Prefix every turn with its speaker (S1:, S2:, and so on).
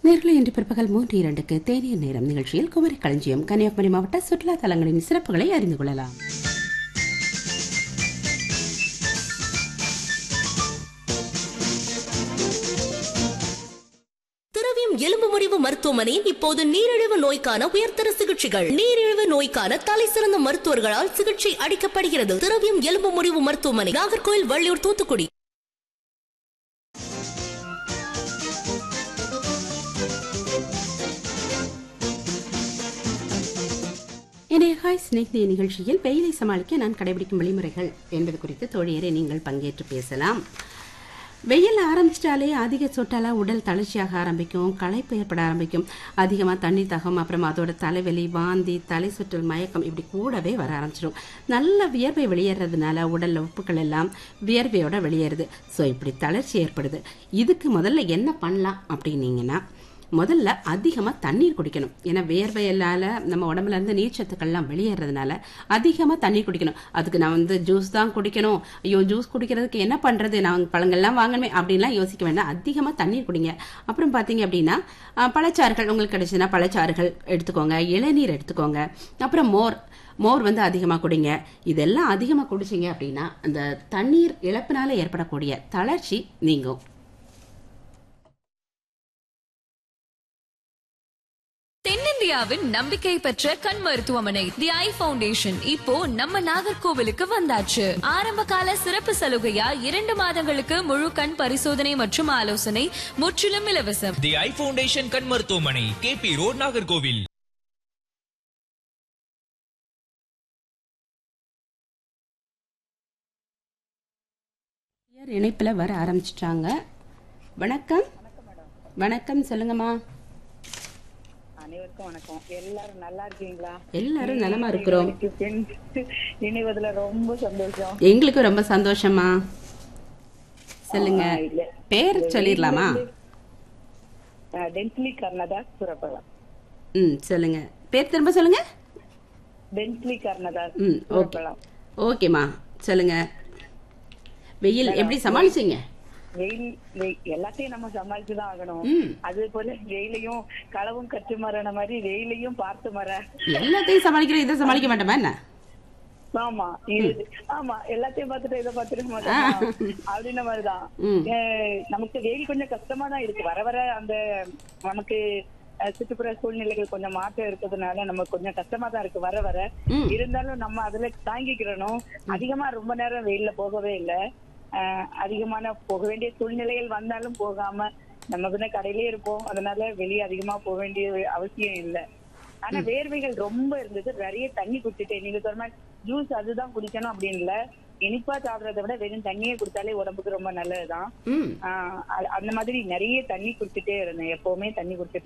S1: நேர்களை இன்று பிற்பகல் மூன்று இரண்டுக்கு தேனிய நேரம் நிகழ்ச்சியில் குமரி களஞ்சியம் கன்னியாகுமரி மாவட்ட சுற்றுலா தலங்களின் சிறப்புகளை அறிந்து கொள்ளலாம்
S2: திரவியம் எலும்பு முறிவு மருத்துவமனையில் இப்போது நீரிழிவு நோய்க்கான உயர்தர சிகிச்சைகள் நீரிழிவு நோய்க்கான தலை சிறந்த மருத்துவர்களால் சிகிச்சை அளிக்கப்படுகிறது திரவியம் எலும்பு முறிவு மருத்துவமனை நாகர்கோயில் வள்ளியூர் தூத்துக்குடி
S1: இன்றைய ஹாய் ஸ்னேக் நிகழ்ச்சியில் வெயிலை சமாளிக்க நான் கடைபிடிக்கும் வழிமுறைகள் என்பது குறித்து தோழியரை நீங்கள் பங்கேற்று பேசலாம் வெயில் ஆரம்பிச்சிட்டாலே அதிக சொட்டால உடல் தளர்ச்சியாக ஆரம்பிக்கும் களைப்பு ஏற்பட ஆரம்பிக்கும் அதிகமாக தண்ணி தகம் அப்புறம் அதோட தலைவலி வாந்தி தலை சுற்றல் மயக்கம் இப்படி கூடவே வர ஆரம்பிச்சிடும் நல்ல வியர்வை வெளியேறதுனால உடல்ல உப்புக்கள் எல்லாம் வியர்வையோட வெளியேறுது ஸோ இப்படி தளர்ச்சி ஏற்படுது இதுக்கு முதல்ல என்ன பண்ணலாம் அப்படின்னீங்கன்னா முதல்ல அதிகமாக தண்ணீர் குடிக்கணும் ஏன்னா வேர்வையலால் நம்ம உடம்புல இருந்து நீர்ச்சத்துக்கள்லாம் வெளியேறதுனால அதிகமாக தண்ணீர் குடிக்கணும் அதுக்கு நான் வந்து ஜூஸ் தான் குடிக்கணும் ஐயோ ஜூஸ் குடிக்கிறதுக்கு என்ன பண்ணுறது நான் பழங்கள்லாம் வாங்கணுமே அப்படின்லாம் யோசிக்க வேண்டாம் அதிகமாக தண்ணீர் குடிங்க அப்புறம் பார்த்தீங்க அப்படின்னா அஹ், பழச்சாறுகள் உங்களுக்கு கிடைச்சதுன்னா பழச்சாறுகள் எடுத்துக்கோங்க இளநீர் எடுத்துக்கோங்க அப்புறம் மோர் மோர் வந்து அதிகமாக குடிங்க இதெல்லாம் அதிகமாக குடிச்சிங்க அப்படின்னா அந்த தண்ணீர் இழப்பினால ஏற்படக்கூடிய தளர்ச்சி நீங்கும்
S3: தென்னிந்தியாவின் நம்பிக்கை பெற்ற கண் மருத்துவமனை தி ஐ ஃபவுண்டேஷன் இப்போ நம்ம நாகர்கோவிலுக்கு வந்தாச்சு ஆரம்ப கால சிறப்பு சலுகையா இரண்டு மாதங்களுக்கு முழு கண் பரிசோதனை மற்றும் ஆலோசனை முற்றிலும் இலவசம்
S4: தி ஐ ஃபவுண்டேஷன் கண் மருத்துவமனை கேபி ரோட் நாகர்கோவில்
S1: யார் இணைப்புல வர ஆரம்பிச்சிட்டாங்க வணக்கம் வணக்கம் சொல்லுங்கம்மா
S5: அனைவருக்கும் வணக்கம் எல்லாரும் நல்லா இருக்கீங்களா
S1: எல்லாரும் நலமா இருக்கிறோம்
S5: எனக்கு பெண் இணைவதுல ரொம்ப சந்தோஷம்
S1: எங்களுக்கும் ரொம்ப சந்தோஷமா சொல்லுங்க
S5: ஆ, இல்ல.
S1: பேர் சொல்லிடலாமா
S5: அஹ், டென்ஸ்லி கர்ணதாஸ் சுரப்பலம்
S1: ம் சொல்லுங்க பேர் திரும்ப சொல்லுங்க
S5: டென்ஸ்லி கர்ணதாஸ்
S1: ம் ஓகே
S5: சுரப்பலம்
S1: ஓகேம்மா சொல்லுங்க வெயில் எப்படி சமாளிச்சீங்க
S5: வெயில் வெய்- எல்லாத்தையும் நம்ம சமாளிச்சுதான் ஆகணும்
S1: ம்.
S5: அதே போல வெயிலையும் களவும் கற்று மரண மாதிரி வெயிலையும் பார்த்து மர
S1: எல்லாத்தையும் சமாளிக்கிறோம் இதை சமாளிக்க மாட்டோமா என்ன
S5: ஆமா இது ஆமா எல்லாத்தையும் பார்த்துட்டு இதை பார்த்துட்டு மாட்டோமா அப்படின்ன மாதிரிதான்
S1: ம்.
S5: அஹ், நமக்கு வெயில் கொஞ்சம் கஷ்டமா தான் இருக்கு வர வர அந்த நமக்கு அஹ், சுற்றுப்புற சூழ்நிலைகள் கொஞ்சம் மாற்றம் இருக்கிறதுனால நமக்கு கொஞ்சம் கஷ்டமா தான் இருக்கு வர வர
S1: ம்.
S5: இருந்தாலும் நம்ம அதுல தாங்கிக்கிறணும் அதிகமா ரொம்ப நேரம் வெயில்ல போகவே இல்லை அதிகமான போக வேண்டிய சூழ்நிலைகள் வந்தாலும் போகாம நம்ம பின்ன கடையிலே இருப்போம் அதனால வெளியே அதிகமா போக வேண்டிய அவசியம் இல்லை ஆனா வேர்வைகள் ரொம்ப இருந்தது நிறைய தண்ணி குடிச்சிட்டேன் நீங்க சொன்ன மாதிரி ஜூஸ் அதுதான் குடிக்கணும் அப்படின்னு இல்ல இனிப்பா சாப்பிடறத விட வெறும் தண்ணியே குடிச்சாலே உடம்புக்கு ரொம்ப நல்லதுதான்
S1: ம்
S5: ஆஹ் அ- அந்த மாதிரி நிறைய தண்ணி குடிச்சிட்டே இருந்தேன் எப்பவுமே தண்ணி குடிச்சிட்டு